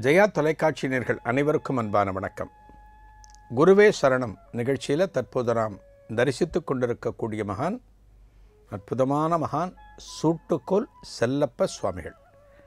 ஜெயா தொலைக்காட்சி நேர்கள் அனைவருக்கும் அன்பான வணக்கம் குருவே சரணம் நிகழ்ச்சியில் தற்போது நாம் தரிசித்து கொண்டிருக்கக்கூடிய மகான் அற்புதமான மகான் சூட்டுக்கோல் செல்லப்ப சுவாமிகள்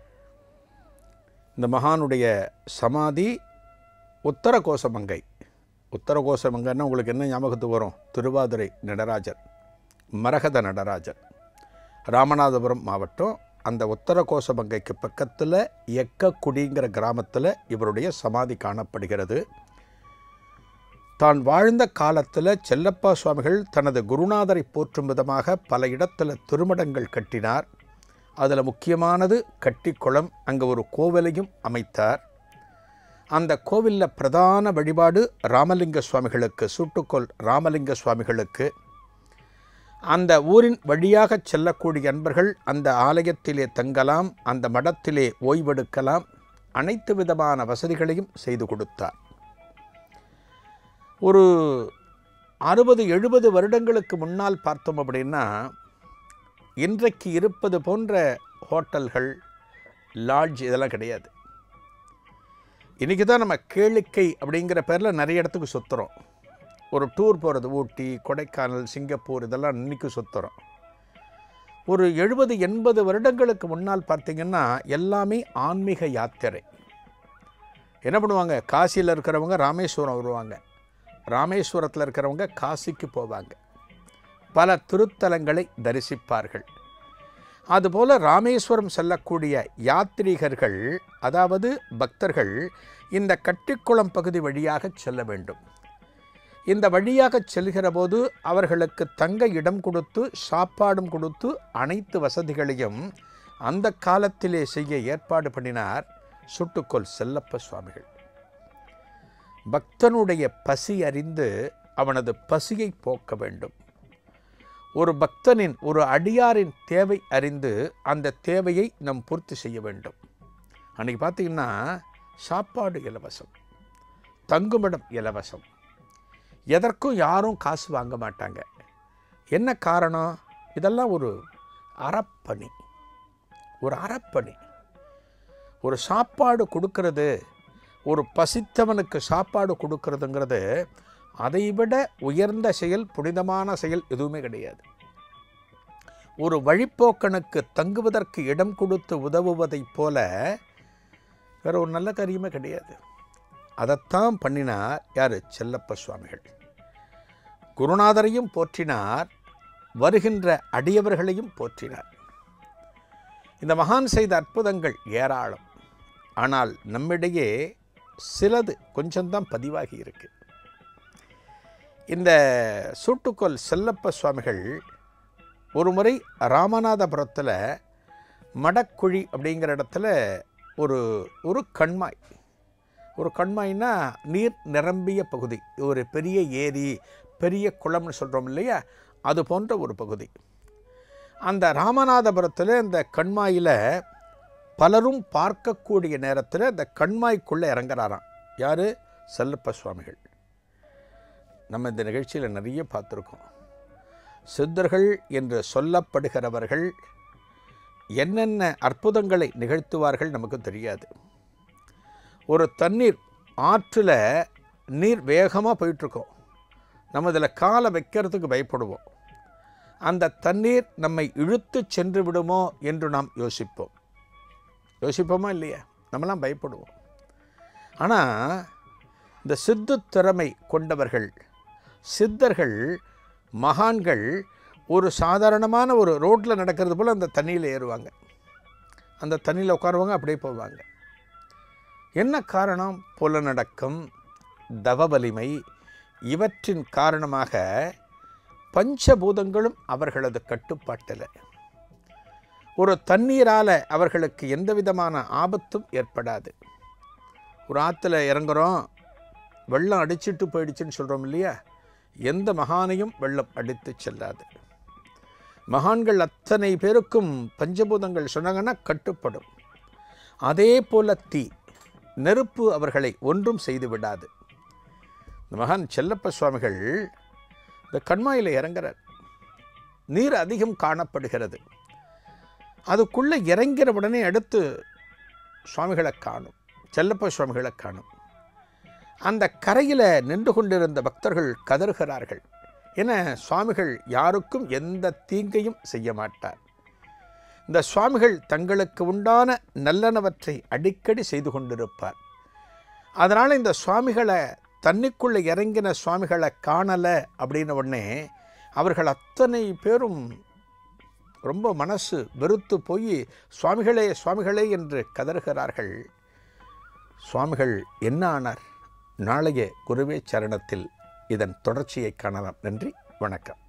இந்த மகானுடைய சமாதி உத்தர கோசமங்கை உத்தர கோசமங்கைன்னா உங்களுக்கு என்ன ஞாபகத்துக்கு வரும் திருவாதுரை நடராஜர் மரகத நடராஜர் ராமநாதபுரம் மாவட்டம் அந்த உத்தர கோசமங்கைக்கு பக்கத்தில் எக்கக்குடிங்கிற கிராமத்தில் இவருடைய சமாதி காணப்படுகிறது தான் வாழ்ந்த காலத்தில் செல்லப்பா சுவாமிகள் தனது குருநாதரை போற்றும் விதமாக பல இடத்துல திருமடங்கள் கட்டினார் அதில் முக்கியமானது கட்டிக்குளம் அங்கே ஒரு கோவிலையும் அமைத்தார் அந்த கோவிலில் பிரதான வழிபாடு ராமலிங்க சுவாமிகளுக்கு சூட்டுக்கோல் ராமலிங்க சுவாமிகளுக்கு அந்த ஊரின் வழியாக செல்லக்கூடிய அன்பர்கள் அந்த ஆலயத்திலே தங்கலாம் அந்த மடத்திலே ஓய்வெடுக்கலாம் அனைத்து விதமான வசதிகளையும் செய்து கொடுத்தார் ஒரு அறுபது எழுபது வருடங்களுக்கு முன்னால் பார்த்தோம் அப்படின்னா இன்றைக்கு இருப்பது போன்ற ஹோட்டல்கள் லாட்ஜ் இதெல்லாம் கிடையாது இன்றைக்கி தான் நம்ம கேளிக்கை அப்படிங்கிற பேரில் நிறைய இடத்துக்கு சுற்றுறோம் ஒரு டூர் போகிறது ஊட்டி கொடைக்கானல் சிங்கப்பூர் இதெல்லாம் இன்றைக்கி சுற்றுறோம் ஒரு எழுபது எண்பது வருடங்களுக்கு முன்னால் பார்த்திங்கன்னா எல்லாமே ஆன்மீக யாத்திரை என்ன பண்ணுவாங்க காசியில் இருக்கிறவங்க ராமேஸ்வரம் வருவாங்க ராமேஸ்வரத்தில் இருக்கிறவங்க காசிக்கு போவாங்க பல திருத்தலங்களை தரிசிப்பார்கள் அதுபோல் ராமேஸ்வரம் செல்லக்கூடிய யாத்ரீகர்கள் அதாவது பக்தர்கள் இந்த கட்டிக்குளம் பகுதி வழியாக செல்ல வேண்டும் இந்த வழியாக செல்கிற போது அவர்களுக்கு தங்க இடம் கொடுத்து சாப்பாடும் கொடுத்து அனைத்து வசதிகளையும் அந்த காலத்திலே செய்ய ஏற்பாடு பண்ணினார் சுட்டுக்கோல் செல்லப்ப சுவாமிகள் பக்தனுடைய பசி அறிந்து அவனது பசியை போக்க வேண்டும் ஒரு பக்தனின் ஒரு அடியாரின் தேவை அறிந்து அந்த தேவையை நம் பூர்த்தி செய்ய வேண்டும் அன்றைக்கி பார்த்தீங்கன்னா சாப்பாடு இலவசம் தங்குமிடம் இலவசம் எதற்கும் யாரும் காசு வாங்க மாட்டாங்க என்ன காரணம் இதெல்லாம் ஒரு அறப்பணி ஒரு அறப்பணி ஒரு சாப்பாடு கொடுக்கறது ஒரு பசித்தவனுக்கு சாப்பாடு கொடுக்கறதுங்கிறது அதைவிட உயர்ந்த செயல் புனிதமான செயல் எதுவுமே கிடையாது ஒரு வழிப்போக்கனுக்கு தங்குவதற்கு இடம் கொடுத்து உதவுவதைப் போல வேற ஒரு நல்ல காரியமே கிடையாது அதைத்தான் பண்ணினார் யார் செல்லப்ப சுவாமிகள் குருநாதரையும் போற்றினார் வருகின்ற அடியவர்களையும் போற்றினார் இந்த மகான் செய்த அற்புதங்கள் ஏராளம் ஆனால் நம்மிடையே சிலது கொஞ்சம்தான் பதிவாகி இருக்கு இந்த சூட்டுக்கோல் செல்லப்ப சுவாமிகள் ஒரு முறை ராமநாதபுரத்தில் மடக்குழி அப்படிங்கிற இடத்துல ஒரு ஒரு கண்மாய் ஒரு கண்மாய்னா நீர் நிரம்பிய பகுதி ஒரு பெரிய ஏரி பெரிய குளம்னு சொல்கிறோம் இல்லையா அது போன்ற ஒரு பகுதி அந்த ராமநாதபுரத்தில் இந்த கண்மாயில் பலரும் பார்க்கக்கூடிய நேரத்தில் இந்த கண்மாய்க்குள்ளே இறங்குறாராம் யார் செல்லப்ப சுவாமிகள் நம்ம இந்த நிகழ்ச்சியில் நிறைய பார்த்துருக்கோம் சித்தர்கள் என்று சொல்லப்படுகிறவர்கள் என்னென்ன அற்புதங்களை நிகழ்த்துவார்கள் நமக்கு தெரியாது ஒரு தண்ணீர் ஆற்றில் நீர் வேகமாக போயிட்டுருக்கோம் நம்ம இதில் காலை வைக்கிறதுக்கு பயப்படுவோம் அந்த தண்ணீர் நம்மை இழுத்து சென்று விடுமோ என்று நாம் யோசிப்போம் யோசிப்போமா இல்லையா நம்மலாம் பயப்படுவோம் ஆனால் இந்த சித்து திறமை கொண்டவர்கள் சித்தர்கள் மகான்கள் ஒரு சாதாரணமான ஒரு ரோட்டில் நடக்கிறது போல் அந்த தண்ணியில் ஏறுவாங்க அந்த தண்ணியில் உட்காருவாங்க அப்படியே போவாங்க என்ன காரணம் புலநடக்கம் தவ வலிமை இவற்றின் காரணமாக பஞ்சபூதங்களும் அவர்களது கட்டுப்பாட்டில் ஒரு தண்ணீரால் அவர்களுக்கு எந்த விதமான ஆபத்தும் ஏற்படாது ஒரு ஆற்றுல இறங்குறோம் வெள்ளம் அடிச்சிட்டு போயிடுச்சுன்னு சொல்கிறோம் இல்லையா எந்த மகானையும் வெள்ளம் அடித்து செல்லாது மகான்கள் அத்தனை பேருக்கும் பஞ்சபூதங்கள் சொன்னாங்கன்னா கட்டுப்படும் அதே போல தீ நெருப்பு அவர்களை ஒன்றும் செய்து விடாது இந்த மகான் செல்லப்ப சுவாமிகள் இந்த கண்மாயில் இறங்குறார் நீர் அதிகம் காணப்படுகிறது அதுக்குள்ளே இறங்கிற உடனே அடுத்து சுவாமிகளை காணும் செல்லப்ப சுவாமிகளை காணும் அந்த கரையில் நின்று கொண்டிருந்த பக்தர்கள் கதறுகிறார்கள் என சுவாமிகள் யாருக்கும் எந்த தீங்கையும் செய்ய மாட்டார் இந்த சுவாமிகள் தங்களுக்கு உண்டான நல்லனவற்றை அடிக்கடி செய்து கொண்டிருப்பார் அதனால் இந்த சுவாமிகளை தண்ணிக்குள்ளே இறங்கின சுவாமிகளை காணலை அப்படின்ன உடனே அவர்கள் அத்தனை பேரும் ரொம்ப மனசு வெறுத்து போய் சுவாமிகளே சுவாமிகளே என்று கதறுகிறார்கள் சுவாமிகள் என்ன ஆனார் நாளைய குருவே சரணத்தில் இதன் தொடர்ச்சியை காணலாம் நன்றி வணக்கம்